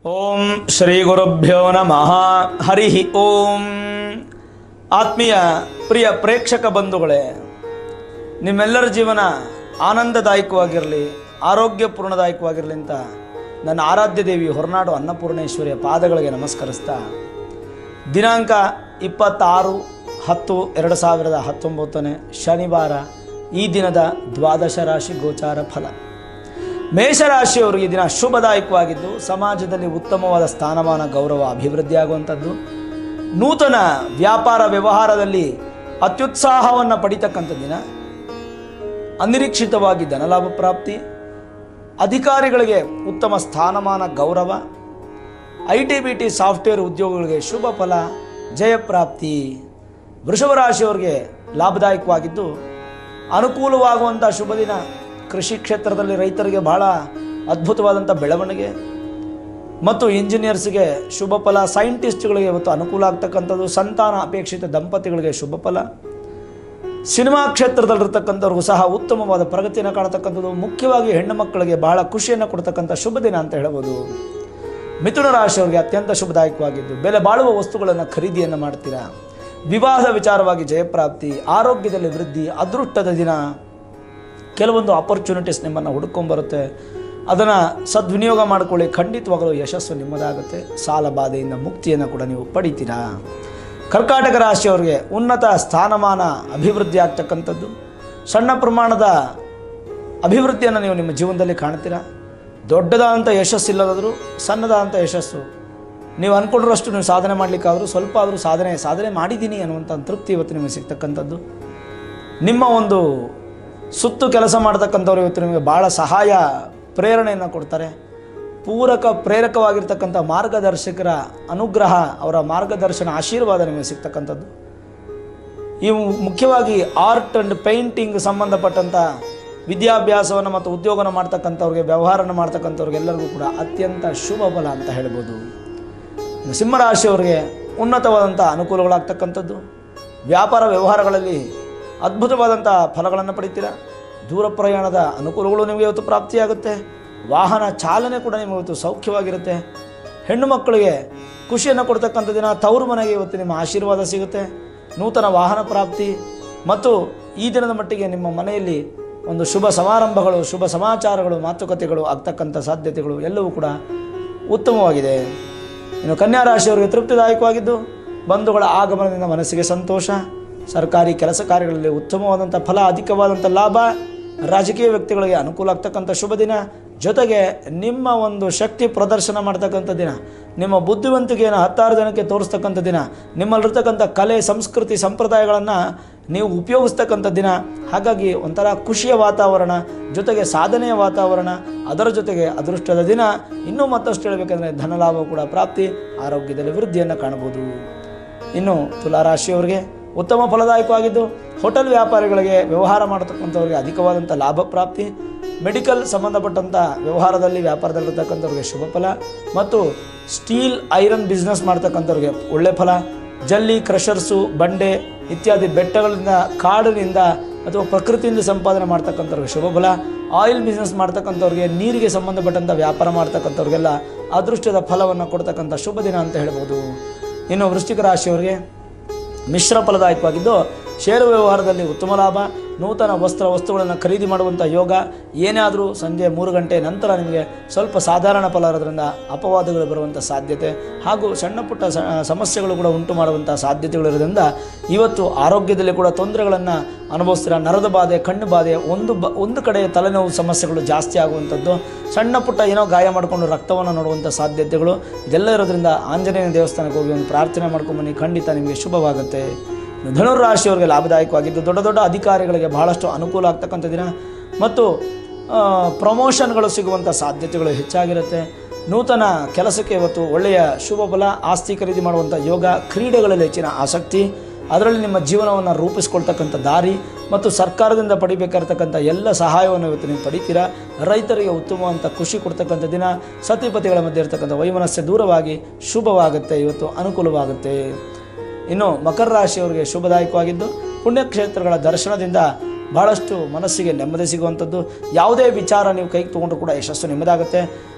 ಓಂ ಶ್ರೀ ಗುರುಭ್ಯೋ ನಮಃ ಹರಿ ಓಂ ಆತ್ಮೀಯ ಪ್ರಿಯ ಪ್ರೇಕ್ಷಕ ಬಂಧುಗಳೇ ನಿಮ್ಮೆಲ್ಲರ ಜೀವನ ಆನಂದದಾಯಕವಾಗಿರಲಿ ಆರೋಗ್ಯಪೂರ್ಣದಾಯಕವಾಗಿರಲಿ ಅಂತ ನನ್ನ ಆರಾಧ್ಯ ದೇವಿ ಹೊರನಾಡು ಅನ್ನಪೂರ್ಣೇಶ್ವರಿಯ ಪಾದಗಳಿಗೆ ನಮಸ್ಕರಿಸ್ತಾ ದಿನಾಂಕ ಇಪ್ಪತ್ತಾರು ಹತ್ತು ಎರಡು ಸಾವಿರದ ಹತ್ತೊಂಬತ್ತನೇ ಶನಿವಾರ ಈ ದಿನದ ದ್ವಾದಶ ರಾಶಿ ಗೋಚಾರ ಫಲ ಮೇಷರಾಶಿಯವರಿಗೆ ಈ ದಿನ ಶುಭದಾಯಕವಾಗಿದ್ದು ಸಮಾಜದಲ್ಲಿ ಉತ್ತಮವಾದ ಸ್ಥಾನಮಾನ ಗೌರವ ಅಭಿವೃದ್ಧಿ ಆಗುವಂಥದ್ದು ನೂತನ ವ್ಯಾಪಾರ ವ್ಯವಹಾರದಲ್ಲಿ ಅತ್ಯುತ್ಸಾಹವನ್ನು ಪಡಿತಕ್ಕಂಥ ದಿನ ಅನಿರೀಕ್ಷಿತವಾಗಿ ಧನಲಾಭ ಪ್ರಾಪ್ತಿ ಅಧಿಕಾರಿಗಳಿಗೆ ಉತ್ತಮ ಸ್ಥಾನಮಾನ ಗೌರವ I T B T software ಉದ್ಯೋಗಗಳಿಗೆ ಶುಭ ಫಲ ಜಯಪ್ರಾಪ್ತಿ ವೃಷಭ ರಾಶಿಯವರಿಗೆ ಲಾಭದಾಯಕವಾಗಿದ್ದು ಅನುಕೂಲವಾಗುವಂಥ ಶುಭ ದಿನ ಕೃಷಿ ಕ್ಷೇತ್ರದಲ್ಲಿ ರೈತರಿಗೆ ಬಹಳ ಅದ್ಭುತವಾದಂಥ ಬೆಳವಣಿಗೆ ಮತ್ತು ಇಂಜಿನಿಯರ್ಸ್ಗೆ ಶುಭ ಫಲ ಸೈಂಟಿಸ್ಟ್ಗಳಿಗೆ ಇವತ್ತು ಅನುಕೂಲ ಆಗ್ತಕ್ಕಂಥದ್ದು ಸಂತಾನ ಅಪೇಕ್ಷಿತ ದಂಪತಿಗಳಿಗೆ ಶುಭ ಫಲ ಸಿನಿಮಾ ಕ್ಷೇತ್ರದಲ್ಲಿರ್ತಕ್ಕಂಥವ್ರಿಗೂ ಸಹ ಉತ್ತಮವಾದ ಪ್ರಗತಿಯನ್ನು ಕಾಣತಕ್ಕಂಥದ್ದು ಮುಖ್ಯವಾಗಿ ಹೆಣ್ಣು ಮಕ್ಕಳಿಗೆ ಬಹಳ ಖುಷಿಯನ್ನು ಕೊಡ್ತಕ್ಕಂಥ ಶುಭ ದಿನ ಅಂತ ಹೇಳ್ಬೋದು ಮಿಥುನ ರಾಶಿಯವರಿಗೆ ಅತ್ಯಂತ ಶುಭದಾಯಕವಾಗಿದ್ದು ಬೆಲೆ ಬಾಳುವ ವಸ್ತುಗಳನ್ನು ಖರೀದಿಯನ್ನು ಮಾಡ್ತೀರಾ ವಿವಾಹದ ವಿಚಾರವಾಗಿ ಜಯಪ್ರಾಪ್ತಿ ಆರೋಗ್ಯದಲ್ಲಿ ವೃದ್ಧಿ ಅದೃಷ್ಟದ ದಿನ ಕೆಲವೊಂದು ಆಪರ್ಚುನಿಟೀಸ್ ನಿಮ್ಮನ್ನು ಹುಡ್ಕೊಂಬರುತ್ತೆ ಅದನ್ನು ಸದ್ವಿನಿಯೋಗ ಮಾಡಿಕೊಳ್ಳಿ ಖಂಡಿತವಾಗಲೂ ಯಶಸ್ಸು ನಿಮ್ಮದಾಗುತ್ತೆ ಸಾಲ ಬಾಧೆಯಿಂದ ಮುಕ್ತಿಯನ್ನು ಕೂಡ ನೀವು ಪಡಿತೀರಾ ಕರ್ಕಾಟಕ ರಾಶಿಯವರಿಗೆ ಉನ್ನತ ಸ್ಥಾನಮಾನ ಅಭಿವೃದ್ಧಿ ಆಗ್ತಕ್ಕಂಥದ್ದು ಸಣ್ಣ ಪ್ರಮಾಣದ ಅಭಿವೃದ್ಧಿಯನ್ನು ನೀವು ನಿಮ್ಮ ಜೀವನದಲ್ಲಿ ಕಾಣ್ತೀರಾ ದೊಡ್ಡದಾದಂಥ ಯಶಸ್ಸಿಲ್ಲದಾದರೂ ಸಣ್ಣದಾದಂಥ ಯಶಸ್ಸು ನೀವು ಅಂದ್ಕೊಂಡಿರೋಷ್ಟು ನೀವು ಸಾಧನೆ ಮಾಡಲಿಕ್ಕಾದರೂ ಸ್ವಲ್ಪ ಆದರೂ ಸಾಧನೆ ಸಾಧನೆ ಮಾಡಿದ್ದೀನಿ ಅನ್ನುವಂಥ ತೃಪ್ತಿ ಇವತ್ತು ನಿಮಗೆ ಸಿಗ್ತಕ್ಕಂಥದ್ದು ನಿಮ್ಮ ಒಂದು ಸುತ್ತು ಕೆಲಸ ಮಾಡ್ತಕ್ಕಂಥವ್ರು ಇವತ್ತು ನಿಮಗೆ ಭಾಳ ಸಹಾಯ ಪ್ರೇರಣೆಯನ್ನು ಕೊಡ್ತಾರೆ ಪೂರಕ ಪ್ರೇರಕವಾಗಿರ್ತಕ್ಕಂಥ ಮಾರ್ಗದರ್ಶಕರ ಅನುಗ್ರಹ ಅವರ ಮಾರ್ಗದರ್ಶನ ಆಶೀರ್ವಾದ ನಿಮಗೆ ಸಿಗ್ತಕ್ಕಂಥದ್ದು ಇವು ಮುಖ್ಯವಾಗಿ ಆರ್ಟ್ ಆ್ಯಂಡ್ ಪೇಂಟಿಂಗ್ ಸಂಬಂಧಪಟ್ಟಂಥ ವಿದ್ಯಾಭ್ಯಾಸವನ್ನು ಮತ್ತು ಉದ್ಯೋಗನ ಮಾಡ್ತಕ್ಕಂಥವ್ರಿಗೆ ವ್ಯವಹಾರನ ಮಾಡ್ತಕ್ಕಂಥವ್ರಿಗೆ ಎಲ್ಲರಿಗೂ ಕೂಡ ಅತ್ಯಂತ ಶುಭ ಫಲ ಅಂತ ಹೇಳ್ಬೋದು ಇನ್ನು ಸಿಂಹರಾಶಿಯವರಿಗೆ ಉನ್ನತವಾದಂಥ ಅನುಕೂಲಗಳಾಗ್ತಕ್ಕಂಥದ್ದು ವ್ಯಾಪಾರ ವ್ಯವಹಾರಗಳಲ್ಲಿ ಅದ್ಭುತವಾದಂಥ ಫಲಗಳನ್ನು ಪಡಿತೀರ ದೂರ ಪ್ರಯಾಣದ ಅನುಕೂಲಗಳು ನಿಮಗೆ ಇವತ್ತು ಪ್ರಾಪ್ತಿಯಾಗುತ್ತೆ ವಾಹನ ಚಾಲನೆ ಕೂಡ ನಿಮಗೆ ಇವತ್ತು ಸೌಖ್ಯವಾಗಿರುತ್ತೆ ಹೆಣ್ಣು ಮಕ್ಕಳಿಗೆ ಖುಷಿಯನ್ನು ಕೊಡ್ತಕ್ಕಂಥ ದಿನ ತವರು ಮನೆಗೆ ಇವತ್ತು ನಿಮ್ಮ ಆಶೀರ್ವಾದ ಸಿಗುತ್ತೆ ನೂತನ ವಾಹನ ಪ್ರಾಪ್ತಿ ಮತ್ತು ಈ ದಿನದ ಮಟ್ಟಿಗೆ ನಿಮ್ಮ ಮನೆಯಲ್ಲಿ ಒಂದು ಶುಭ ಸಮಾರಂಭಗಳು ಶುಭ ಸಮಾಚಾರಗಳು ಮಾತುಕತೆಗಳು ಆಗ್ತಕ್ಕಂಥ ಸಾಧ್ಯತೆಗಳು ಎಲ್ಲವೂ ಕೂಡ ಉತ್ತಮವಾಗಿದೆ ಇನ್ನು ಕನ್ಯಾ ರಾಶಿಯವರಿಗೆ ತೃಪ್ತಿದಾಯಕವಾಗಿದ್ದು ಬಂಧುಗಳ ಆಗಮನದಿಂದ ಮನಸ್ಸಿಗೆ ಸಂತೋಷ ಸರ್ಕಾರಿ ಕೆಲಸ ಕಾರ್ಯಗಳಲ್ಲಿ ಉತ್ತಮವಾದಂಥ ಫಲ ಅಧಿಕವಾದಂಥ ಲಾಭ ರಾಜಕೀಯ ವ್ಯಕ್ತಿಗಳಿಗೆ ಅನುಕೂಲ ಆಗ್ತಕ್ಕಂಥ ಶುಭ ದಿನ ಜೊತೆಗೆ ನಿಮ್ಮ ಒಂದು ಶಕ್ತಿ ಪ್ರದರ್ಶನ ಮಾಡ್ತಕ್ಕಂಥ ದಿನ ನಿಮ್ಮ ಬುದ್ಧಿವಂತಿಕೆಯನ್ನು ಹತ್ತಾರು ಜನಕ್ಕೆ ತೋರಿಸ್ತಕ್ಕಂಥ ದಿನ ನಿಮ್ಮಲ್ಲಿರ್ತಕ್ಕಂಥ ಕಲೆ ಸಂಸ್ಕೃತಿ ಸಂಪ್ರದಾಯಗಳನ್ನು ನೀವು ಉಪಯೋಗಿಸ್ತಕ್ಕಂಥ ದಿನ ಹಾಗಾಗಿ ಒಂಥರ ಖುಷಿಯ ವಾತಾವರಣ ಜೊತೆಗೆ ಸಾಧನೆಯ ವಾತಾವರಣ ಅದರ ಜೊತೆಗೆ ಅದೃಷ್ಟದ ದಿನ ಇನ್ನೂ ಮತ್ತಷ್ಟು ಹೇಳಬೇಕಂದ್ರೆ ಧನಲಾಭ ಕೂಡ ಪ್ರಾಪ್ತಿ ಆರೋಗ್ಯದಲ್ಲಿ ವೃದ್ಧಿಯನ್ನು ಕಾಣಬಹುದು ಇನ್ನು ತುಲಾರಾಶಿಯವರಿಗೆ ಉತ್ತಮ ಫಲದಾಯಕವಾಗಿದ್ದು ಹೋಟೆಲ್ ವ್ಯಾಪಾರಿಗಳಿಗೆ ವ್ಯವಹಾರ ಮಾಡತಕ್ಕಂಥವ್ರಿಗೆ ಅಧಿಕವಾದಂಥ ಲಾಭ ಪ್ರಾಪ್ತಿ ಮೆಡಿಕಲ್ ಸಂಬಂಧಪಟ್ಟಂಥ ವ್ಯವಹಾರದಲ್ಲಿ ವ್ಯಾಪಾರದಲ್ಲಿರ್ತಕ್ಕಂಥವ್ರಿಗೆ ಶುಭ ಫಲ ಮತ್ತು ಸ್ಟೀಲ್ ಐರನ್ ಬಿಸ್ನೆಸ್ ಮಾಡ್ತಕ್ಕಂಥವ್ರಿಗೆ ಒಳ್ಳೆ ಫಲ ಜಲ್ಲಿ ಕ್ರಷರ್ಸು ಬಂಡೆ ಇತ್ಯಾದಿ ಬೆಟ್ಟಗಳಿಂದ ಕಾಡಿನಿಂದ ಅಥವಾ ಪ್ರಕೃತಿಯಿಂದ ಸಂಪಾದನೆ ಮಾಡ್ತಕ್ಕಂಥವ್ರಿಗೆ ಶುಭ ಫಲ ಆಯಿಲ್ ಬಿಸ್ನೆಸ್ ಮಾಡ್ತಕ್ಕಂಥವ್ರಿಗೆ ನೀರಿಗೆ ಸಂಬಂಧಪಟ್ಟಂಥ ವ್ಯಾಪಾರ ಮಾಡ್ತಕ್ಕಂಥವ್ರಿಗೆಲ್ಲ ಅದೃಷ್ಟದ ಫಲವನ್ನು ಕೊಡ್ತಕ್ಕಂಥ ಶುಭ ದಿನ ಅಂತ ಹೇಳ್ಬೋದು ಇನ್ನು ವೃಶ್ಚಿಕ ರಾಶಿಯವರಿಗೆ ಮಿಶ್ರ ಫಲದಾಯಕವಾಗಿದ್ದು ಷೇರು ವ್ಯವಹಾರದಲ್ಲಿ ಉತ್ತಮ ಲಾಭ ನೂತನ ವಸ್ತ್ರ ವಸ್ತುಗಳನ್ನು ಖರೀದಿ ಮಾಡುವಂಥ ಯೋಗ ಏನೇ ಆದರೂ ಸಂಜೆ ಮೂರು ಗಂಟೆ ನಂತರ ನಿಮಗೆ ಸ್ವಲ್ಪ ಸಾಧಾರಣ ಫಲ ಇರೋದ್ರಿಂದ ಅಪವಾದಗಳು ಬರುವಂಥ ಸಾಧ್ಯತೆ ಹಾಗೂ ಸಣ್ಣ ಪುಟ್ಟ ಸ- ಸಮಸ್ಯೆಗಳು ಕೂಡ ಉಂಟು ಮಾಡುವಂಥ ಸಾಧ್ಯತೆಗಳಿರೋದ್ರಿಂದ ಇವತ್ತು ಆರೋಗ್ಯದಲ್ಲಿ ಕೂಡ ತೊಂದರೆಗಳನ್ನು ಅನುಭವಿಸ್ತೀರ ನರದ ಬಾಧೆ ಕಣ್ಣು ಬಾಧೆ ಒಂದು ಬ ಒಂದು ಕಡೆ ತಲೆನೋವು ಸಮಸ್ಯೆಗಳು ಜಾಸ್ತಿ ಆಗುವಂಥದ್ದು ಸಣ್ಣ ಪುಟ್ಟ ಏನೋ ಗಾಯ ಮಾಡಿಕೊಂಡು ರಕ್ತವನ್ನು ನೋಡುವಂಥ ಸಾಧ್ಯತೆಗಳು ಇದೆಲ್ಲ ಇರೋದ್ರಿಂದ ಆಂಜನೇಯ ದೇವಸ್ಥಾನಕ್ಕೆ ಹೋಗಿ ಒಂದು ಪ್ರಾರ್ಥನೆ ಮಾಡ್ಕೊಂಬನ್ನಿ ಖಂಡಿತ ನಿಮಗೆ ಶುಭವಾಗುತ್ತೆ ಇನ್ನು ಧನುರಾಶಿಯವರಿಗೆ ಲಾಭದಾಯಕವಾಗಿದ್ದು ದೊಡ್ಡ ದೊಡ್ಡ ಅಧಿಕಾರಿಗಳಿಗೆ ಬಹಳಷ್ಟು ಅನುಕೂಲ ಆಗ್ತಕ್ಕಂಥ ದಿನ ಮತ್ತು ಆ, ಪ್ರಮೋಷನ್ಗಳು ಸಿಗುವಂಥ ಸಾಧ್ಯತೆಗಳು ಹೆಚ್ಚಾಗಿರುತ್ತೆ ನೂತನ ಕೆಲಸಕ್ಕೆ ಇವತ್ತು ಒಳ್ಳೆಯ ಶುಭ ಫಲ ಆಸ್ತಿ ಖರೀದಿ ಮಾಡುವಂಥ ಯೋಗ ಕ್ರೀಡೆಗಳಲ್ಲಿ ಹೆಚ್ಚಿನ ಆಸಕ್ತಿ ಅದರಲ್ಲಿ ನಿಮ್ಮ ಜೀವನವನ್ನು ರೂಪಿಸ್ಕೊಳ್ತಕ್ಕಂಥ ದಾರಿ ಮತ್ತು ಸರ್ಕಾರದಿಂದ ಪಡಿಬೇಕಾಗಿರ್ತಕ್ಕಂಥ ಎಲ್ಲ ಸಹಾಯವನ್ನು ಇವತ್ತು ನೀವು ಪಡಿತೀರಾ ರೈತರಿಗೆ ಉತ್ತಮವಂತ ಖುಷಿ ಕೊಡ್ತಕ್ಕಂಥ ದಿನ ಸತಿಪತಿಗಳ ಮಧ್ಯೆ ಇರ್ತಕ್ಕಂಥ ವೈಮನಸ್ಯ ದೂರವಾಗಿ ಶುಭವಾಗುತ್ತೆ ಇವತ್ತು ಅನುಕೂಲವಾಗುತ್ತೆ ಇನ್ನು ಮಕರ ರಾಶಿಯವರಿಗೆ ಶುಭದಾಯಕವಾಗಿದ್ದು ಪುಣ್ಯಕ್ಷೇತ್ರಗಳ ದರ್ಶನದಿಂದ ಬಹಳಷ್ಟು ಮನಸ್ಸಿಗೆ ನೆಮ್ಮದಿ ಸಿಗುವಂಥದ್ದು ಯಾವುದೇ ವಿಚಾರ ನೀವು ಕೈಗೆ ತೊಗೊಂಡ್ರು ಕೂಡ ಯಶಸ್ಸು ನಿಮ್ಮದಾಗುತ್ತೆ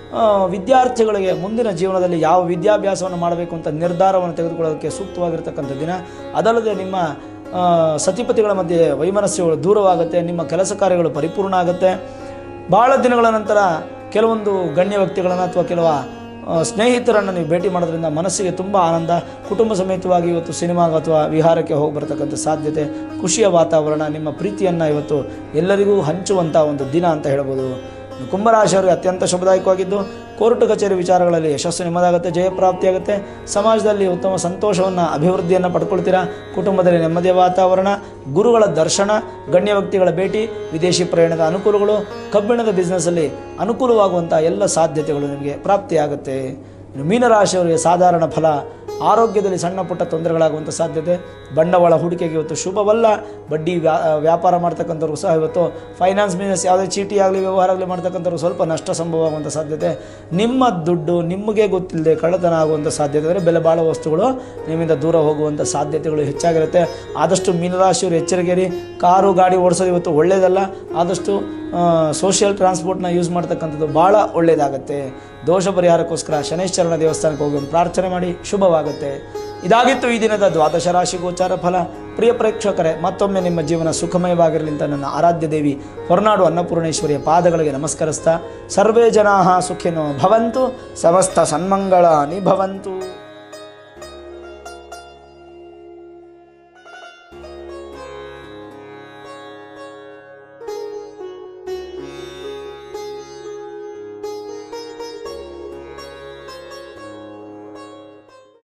ಆ, ವಿದ್ಯಾರ್ಥಿಗಳಿಗೆ ಮುಂದಿನ ಜೀವನದಲ್ಲಿ ಯಾವ ವಿದ್ಯಾಭ್ಯಾಸವನ್ನು ಮಾಡಬೇಕು ಅಂತ ನಿರ್ಧಾರವನ್ನು ತೆಗೆದುಕೊಳ್ಳೋದಕ್ಕೆ ಸೂಕ್ತವಾಗಿರ್ತಕ್ಕಂಥ ದಿನ ಅದಲ್ಲದೆ ನಿಮ್ಮ ಆ, ಸತಿಪತಿಗಳ ಮಧ್ಯೆ ವೈಮನಸ್ಯಗಳು ದೂರವಾಗುತ್ತೆ ನಿಮ್ಮ ಕೆಲಸ ಕಾರ್ಯಗಳು ಪರಿಪೂರ್ಣ ಆಗುತ್ತೆ ಭಾಳ ದಿನಗಳ ನಂತರ ಕೆಲವೊಂದು ಗಣ್ಯ ವ್ಯಕ್ತಿಗಳನ್ನು ಅಥವಾ ಕೆಲವು ಆ, ಸ್ನೇಹಿತರನ್ನು ನೀವು ಭೇಟಿ ಮಾಡೋದ್ರಿಂದ ಮನಸ್ಸಿಗೆ ತುಂಬ ಆನಂದ ಕುಟುಂಬ ಸಮೇತವಾಗಿ ಇವತ್ತು ಸಿನಿಮಾಗೆ ಅಥವಾ ವಿಹಾರಕ್ಕೆ ಹೋಗಿ ಬರತಕ್ಕಂಥ ಸಾಧ್ಯತೆ ಖುಷಿಯ ವಾತಾವರಣ ನಿಮ್ಮ ಪ್ರೀತಿಯನ್ನು ಇವತ್ತು ಎಲ್ಲರಿಗೂ ಹಂಚುವಂಥ ಒಂದು ದಿನ ಅಂತ ಹೇಳ್ಬೋದು ಇನ್ನು ಕುಂಭರಾಶಿಯವರಿಗೆ ಅತ್ಯಂತ ಶುಭದಾಯಕವಾಗಿದ್ದು ಕೋರ್ಟ್ ಕಚೇರಿ ವಿಚಾರಗಳಲ್ಲಿ ಯಶಸ್ಸು ನಿಮ್ಮದಾಗುತ್ತೆ ಜಯಪ್ರಾಪ್ತಿಯಾಗುತ್ತೆ ಸಮಾಜದಲ್ಲಿ ಉತ್ತಮ ಸಂತೋಷವನ್ನು ಅಭಿವೃದ್ಧಿಯನ್ನು ಪಡ್ಕೊಳ್ತೀರಾ ಕುಟುಂಬದಲ್ಲಿ ನೆಮ್ಮದಿಯ ವಾತಾವರಣ ಗುರುಗಳ ದರ್ಶನ ಗಣ್ಯ ವ್ಯಕ್ತಿಗಳ ಭೇಟಿ ವಿದೇಶಿ ಪ್ರಯಾಣದ ಅನುಕೂಲಗಳು ಕಬ್ಬಿಣದ ಬಿಸ್ನೆಸ್ಸಲ್ಲಿ ಅನುಕೂಲವಾಗುವಂಥ ಎಲ್ಲ ಸಾಧ್ಯತೆಗಳು ನಿಮಗೆ ಪ್ರಾಪ್ತಿಯಾಗುತ್ತೆ ಇನ್ನು ಮೀನರಾಶಿಯವರಿಗೆ ಸಾಧಾರಣ ಫಲ ಆರೋಗ್ಯದಲ್ಲಿ ಸಣ್ಣ ಪುಟ್ಟ ತೊಂದರೆಗಳಾಗುವಂಥ ಸಾಧ್ಯತೆ ಬಂಡವಾಳ ಹೂಡಿಕೆಗೆ ಇವತ್ತು ಶುಭವಲ್ಲ ಬಡ್ಡಿ ವ್ಯಾ ವ್ಯಾಪಾರ ಮಾಡ್ತಕ್ಕಂಥವ್ರು ಸಹ ಇವತ್ತು ಫೈನಾನ್ಸ್ ಬಿಸ್ನೆಸ್ ಯಾವುದೇ ಚೀಟಿ ಆಗಲಿ ವ್ಯವಹಾರ ಆಗಲಿ ಮಾಡ್ತಕ್ಕಂಥವ್ರು ಸ್ವಲ್ಪ ನಷ್ಟ ಸಂಭವ ಆಗುವಂಥ ಸಾಧ್ಯತೆ ನಿಮ್ಮ ದುಡ್ಡು ನಿಮಗೆ ಗೊತ್ತಿಲ್ಲದೆ ಕಳ್ಳತನ ಆಗುವಂಥ ಸಾಧ್ಯತೆ ಅಂದರೆ ಬೆಲೆ ಬಾಳುವ ವಸ್ತುಗಳು ನಿಮ್ಮಿಂದ ದೂರ ಹೋಗುವಂಥ ಸಾಧ್ಯತೆಗಳು ಹೆಚ್ಚಾಗಿರುತ್ತೆ ಆದಷ್ಟು ಮೀನರಾಶಿಯವರು ಎಚ್ಚರಿಕೆರಿ ಕಾರು ಗಾಡಿ ಓಡಿಸೋದು ಇವತ್ತು ಒಳ್ಳೆಯದಲ್ಲ ಆದಷ್ಟು ಸೋಷಿಯಲ್ ಟ್ರಾನ್ಸ್ಪೋರ್ಟ್ನ ಯೂಸ್ ಮಾಡ್ತಕ್ಕಂಥದ್ದು ಭಾಳ ಒಳ್ಳೆಯದಾಗುತ್ತೆ ದೋಷ ಪರಿಹಾರಕ್ಕೋಸ್ಕರ ಶನೇಶ್ವರನ ದೇವಸ್ಥಾನಕ್ಕೆ ಹೋಗಿ ಒಂದು ಪ್ರಾರ್ಥನೆ ಮಾಡಿ ಶುಭವಾಗುತ್ತೆ ಇದಾಗಿತ್ತು ಈ ದಿನದ ದ್ವಾದಶ ರಾಶಿ ಗೋಚಾರ ಫಲ ಪ್ರಿಯ ಪ್ರೇಕ್ಷಕರೇ ಮತ್ತೊಮ್ಮೆ ನಿಮ್ಮ ಜೀವನ ಸುಖಮಯವಾಗಿರಲಿ ಅಂತ ನನ್ನ ಆರಾಧ್ಯ ದೇವಿ ಹೊರನಾಡು ಅನ್ನಪೂರ್ಣೇಶ್ವರಿಯ ಪಾದಗಳಿಗೆ ನಮಸ್ಕರಿಸ್ತಾ ಸರ್ವೇ ಜನಾ ಸುಖಿನೋ ಭವಂತು ಸಮಸ್ತ ಸನ್ಮಂಗಳಾನಿ ಭವಂತು